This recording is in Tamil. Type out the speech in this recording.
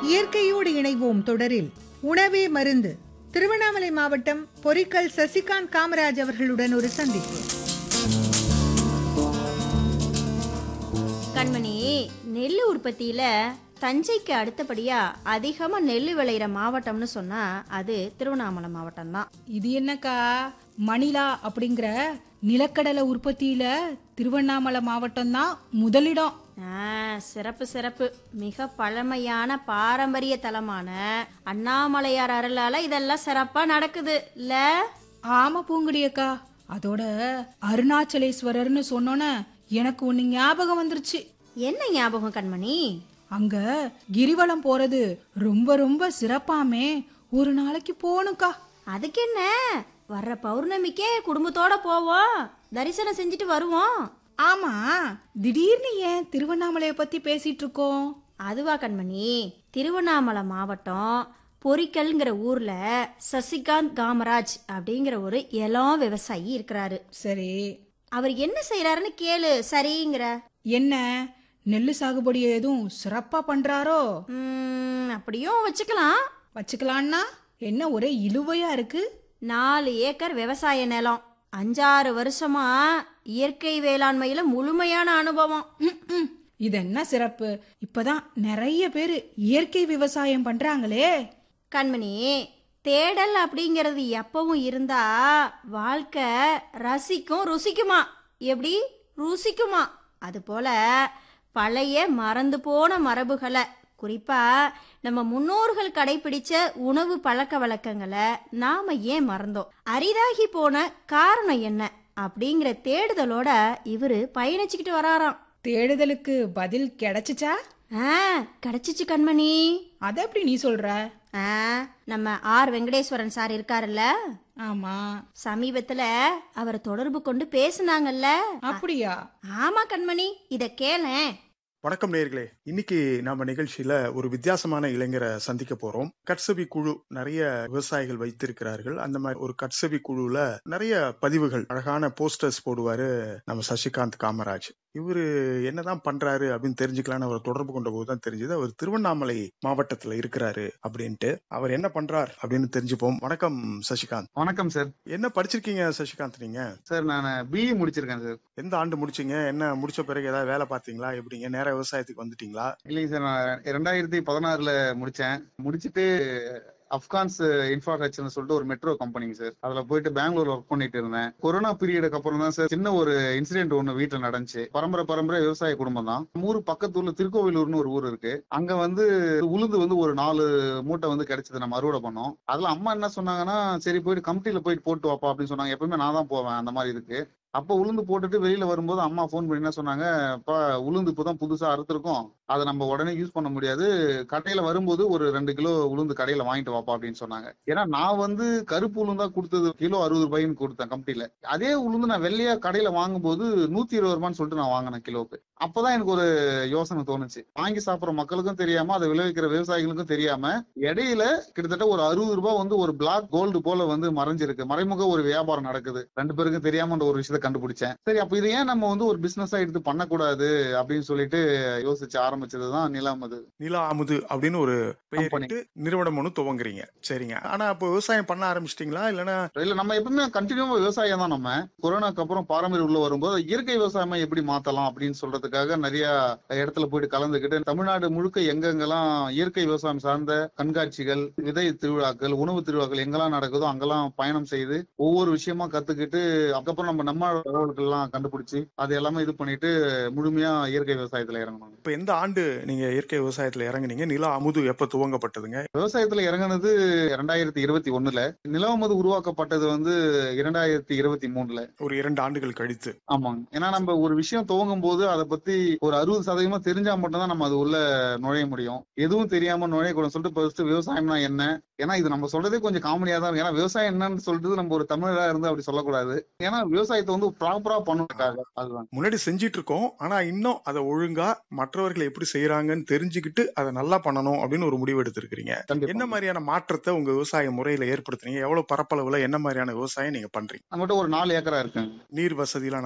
இயற்கையோடு இணைவோம் தொடரில் உணவே மருந்து திருவண்ணாமலை மாவட்டம் பொரிக்கல் சசிகாந்த் காமராஜ் அவர்களுடன் ஒரு சந்திப்பு கண்மணி நெல் உற்பத்தியில தஞ்சைக்கு அடுத்தபடியா அதிகமா நெல் விளையிற மாவட்டம்னு சொன்னா அது திருவண்ணாமலை மாவட்டம் தான் இது என்னக்கா மணிலா அப்படிங்கிற நிலக்கடலை உற்பத்தியில திருவண்ணாமலை மாவட்டம் தான் முதலிடம் சிறப்பு சிறப்பு மிக பழமையான பாரம்பரிய தலமான அண்ணாமலையார் அருளால இதெல்லாம் சிறப்பா நடக்குது இல்ல ஆமா பூங்குடியக்கா அதோட அருணாச்சலேஸ்வரர்னு சொன்னோன்னே எனக்கு ஒண்ணு ஞாபகம் வந்துருச்சு என்ன ஞாபகம் கண்மணி அங்க கிரிவலம் போறது ரொம்ப ரொம்ப சிறப்பாமே ஒரு நாளைக்கு போகணும்க்கா அதுக்கு என்ன வர்ற பௌர்ணமிக்கே குடும்பத்தோட போவோம் தரிசனம் செஞ்சுட்டு வருவோம் ஆமா திடீர்னு ஏன் திருவண்ணாமலைய பத்தி பேசிட்டு இருக்கோம் அதுவா கண்மணி திருவண்ணாமலை மாவட்டம் பொரிக்கல்ங்கிற ஊர்ல சசிகாந்த் காமராஜ் அப்படிங்கிற ஒரு இளம் விவசாயி இருக்கிறாரு சரி அவர் என்ன செய்யறாருன்னு கேளு சரிங்கிற என்ன நெல்லு சாகுபடி எதுவும் சிறப்பா பண்றாரோ ம், அப்படியும் வச்சுக்கலாம் வச்சுக்கலான்னா என்ன ஒரே இழுவையா இருக்கு நாலு ஏக்கர் விவசாய நிலம் அஞ்சாறு வருஷமா இயற்கை வேளாண்மையில முழுமையான அனுபவம் ம், ம். இது என்ன சிறப்பு இப்பதான் நிறைய பேர் இயற்கை விவசாயம் பண்றாங்களே கண்மணி தேடல் அப்படிங்கிறது எப்பவும் இருந்தா வாழ்க்கை ரசிக்கும் ருசிக்குமா எப்படி ருசிக்குமா அதுபோல பழைய மறந்து போன மரபுகளை குறிப்பா நம்ம முன்னோர்கள் கடைபிடிச்ச உணவு பழக்க வழக்கங்களை நாம ஏன் மறந்தோம் அரிதாகி போன காரணம் என்ன அப்படிங்கிற தேடுதலோட இவரு பயணிச்சுக்கிட்டு வராராம் தேடுதலுக்கு பதில் கிடைச்சுச்சா ஆ கிடைச்சிச்சு கண்மணி அத எப்படி நீ சொல்ற ஆ, நம்ம ஆர் வெங்கடேஸ்வரன் சார் இருக்காருல்ல ஆமா சமீபத்துல அவரை தொடர்பு கொண்டு பேசுனாங்கல்ல அப்படியா ஆமா கண்மணி இத கேளேன் வணக்கம் நேயர்களே இன்னைக்கு நம்ம நிகழ்ச்சியில ஒரு வித்தியாசமான இளைஞரை சந்திக்க போறோம் கட்சவி குழு நிறைய விவசாயிகள் வைத்திருக்கிறார்கள் அந்த மாதிரி ஒரு கட்சவி குழுல நிறைய பதிவுகள் அழகான போஸ்டர்ஸ் போடுவாரு நம்ம சசிகாந்த் காமராஜ் இவரு என்னதான் பண்றாரு அப்படின்னு தெரிஞ்சுக்கலாம்னு அவர் தொடர்பு கொண்ட போதுதான் தெரிஞ்சது அவர் திருவண்ணாமலை மாவட்டத்துல இருக்கிறாரு அப்படின்ட்டு அவர் என்ன பண்றார் அப்படின்னு தெரிஞ்சுப்போம் வணக்கம் சசிகாந்த் வணக்கம் சார் என்ன படிச்சிருக்கீங்க சசிகாந்த் நீங்க சார் நான் பிஇ முடிச்சிருக்கேன் சார் எந்த ஆண்டு முடிச்சீங்க என்ன முடிச்ச பிறகு ஏதாவது வேலை பார்த்தீங்களா எப்படிங்க நேர விவசாயத்துக்கு வந்துட்டீங்களா இல்லைங்க சார் நான் ரெண்டாயிரத்தி பதினாறுல முடிச்சேன் முடிச்சிட்டு அப்கான்ஸ் இன்ஃப்ராஸ்ட்ரக்சர்னு சொல்லிட்டு ஒரு மெட்ரோ கம்பெனிங்க சார் அதுல போயிட்டு பெங்களூர்ல ஒர்க் பண்ணிட்டு இருந்தேன் கொரோனா பீரியடுக்கு அப்புறம் தான் சார் சின்ன ஒரு இன்சிடென்ட் ஒண்ணு வீட்டுல நடந்துச்சு பரம்பரை பரம்பரை விவசாய குடும்பம் தான் ஊர் பக்கத்து ஊர்ல திருக்கோவிலூர்னு ஒரு ஊர் இருக்கு அங்க வந்து உளுந்து வந்து ஒரு நாலு மூட்டை வந்து கிடைச்சது நம்ம அறுவடை பண்ணோம் அதுல அம்மா என்ன சொன்னாங்கன்னா சரி போயிட்டு கமிட்டியில போயிட்டு போட்டு வாப்பா அப்படின்னு சொன்னாங்க எப்பவுமே நான் தான் போவேன் அந்த மாதிரி இருக்கு அப்ப உளுந்து போட்டுட்டு வெளியில வரும்போது அம்மா ஃபோன் பண்ணி என்ன சொன்னாங்க அப்பா உளுந்து இப்பதான் புதுசா அறுத்திருக்கோம் அதை நம்ம உடனே யூஸ் பண்ண முடியாது கடையில வரும்போது ஒரு ரெண்டு கிலோ உளுந்து கடையில வாங்கிட்டு வாப்பா அப்படின்னு சொன்னாங்க ஏன்னா நான் வந்து கருப்பு உளுந்தா கொடுத்தது கிலோ அறுபது ரூபாய்ன்னு கொடுத்தேன் கம்பெனில அதே உளுந்து நான் வெள்ளையா கடையில வாங்கும்போது நூத்தி இருபது ரூபான்னு சொல்லிட்டு நான் வாங்கினேன் கிலோக்கு அப்பதான் எனக்கு ஒரு யோசனை தோணுச்சு வாங்கி சாப்பிடுற மக்களுக்கும் தெரியாம அதை விளைவிக்கிற விவசாயிகளுக்கும் தெரியாம இடையில கிட்டத்தட்ட ஒரு அறுபது ரூபாய் வந்து ஒரு பிளாக் கோல்டு போல வந்து மறைஞ்சிருக்கு மறைமுக ஒரு வியாபாரம் நடக்குது ரெண்டு பேருக்கும் தெரியாம அந்த ஒரு விஷயத்தை கண்டுபிடிச்சேன் சரி அப்ப இது ஏன் நம்ம வந்து ஒரு பிசினஸா எடுத்து பண்ணக்கூடாது அப்படின்னு சொல்லிட்டு யோசிச்சு ஆரம்பிச்சதுதான் நிலம் அது நிலா அமுது அப்படின்னு ஒரு Company. பெயரிட்டு நிறுவனம் ஒண்ணு துவங்குறீங்க சரிங்க ஆனா அப்போ விவசாயம் பண்ண ஆரம்பிச்சிட்டீங்களா இல்லைன்னா இல்ல நம்ம எப்பவுமே கண்டினியூவா விவசாயம் தான் நம்ம கொரோனாக்கு அப்புறம் பாரம்பரிய உள்ள வரும்போது இயற்கை விவசாயமா எப்படி மாத்தலாம் அப்படின்னு சொல்றதுக்காக நிறைய இடத்துல போயிட்டு கலந்துக்கிட்டு தமிழ்நாடு முழுக்க எங்கெங்கெல்லாம் இயற்கை விவசாயம் சார்ந்த கண்காட்சிகள் விதை திருவிழாக்கள் உணவு திருவிழாக்கள் எங்கெல்லாம் நடக்குதோ அங்கெல்லாம் பயணம் செய்து ஒவ்வொரு விஷயமா கத்துக்கிட்டு அதுக்கப்புறம் நம்ம நம்ம தகவல்கள் எல்லாம் கண்டுபிடிச்சு அது எல்லாமே இது பண்ணிட்டு முழுமையா இயற்கை விவசாயத்துல இறங்கணும் இப்ப எந்த ஆண்டு நீங்க இயற்கை விவசாயத்துல இறங்குனீங்க நிலா அமுது எப்ப துவங்கப்பட்டதுங்க விவசாயத்துல இறங்குனது இரண்டாயிரத்தி இருபத்தி ஒண்ணுல நிலவமது உருவாக்கப்பட்டது வந்து இரண்டாயிரத்தி இருபத்தி மூணுல ஒரு இரண்டு ஆண்டுகள் கழித்து ஆமாங்க ஏன்னா நம்ம ஒரு விஷயம் துவங்கும் போது அதை பத்தி ஒரு அறுபது சதவீதமா தெரிஞ்சா மட்டும்தான் நம்ம அது உள்ள நுழைய முடியும் எதுவும் தெரியாம நுழையக்கூடாது சொல்லிட்டு ஃபர்ஸ்ட் விவசாயம்னா என்ன ஏன்னா இது நம்ம சொல்றதே கொஞ்சம் காமெடியா தான் இருக்கு. ஏன்னா விவசாயம் என்னன்னு சொல்லிட்டு நம்ம ஒரு தமிழரா இருந்து அப்படி சொல்லக்கூடாது ஏன்னா விவசாயத்தை வந்து ப்ராப்பரா பண்ணுறதுக்காக அதுதான் முன்னாடி செஞ்சிட்டு இருக்கோம் ஆனா இன்னும் அதை ஒழுங்கா மற்றவர்கள் எப்படி செய்யறாங்கன்னு தெரிஞ்சுக்கிட்டு அதை நல்லா பண்ணணும் அப்படின்னு ஒரு முடிவு எடுத்திருக்கிறீங்க கண்டிப்பா. என்ன மாதிரியான மாற்றத்தை உங்க விவசாய முறையில ஏற்படுத்துறீங்க எவ்வளவு பரப்பளவுல என்ன மாதிரியான விவசாயம் நீங்க பண்றீங்க நம்மகிட்ட ஒரு நாலு ஏக்கரா இருக்குங்க நீர் வசதிலாம்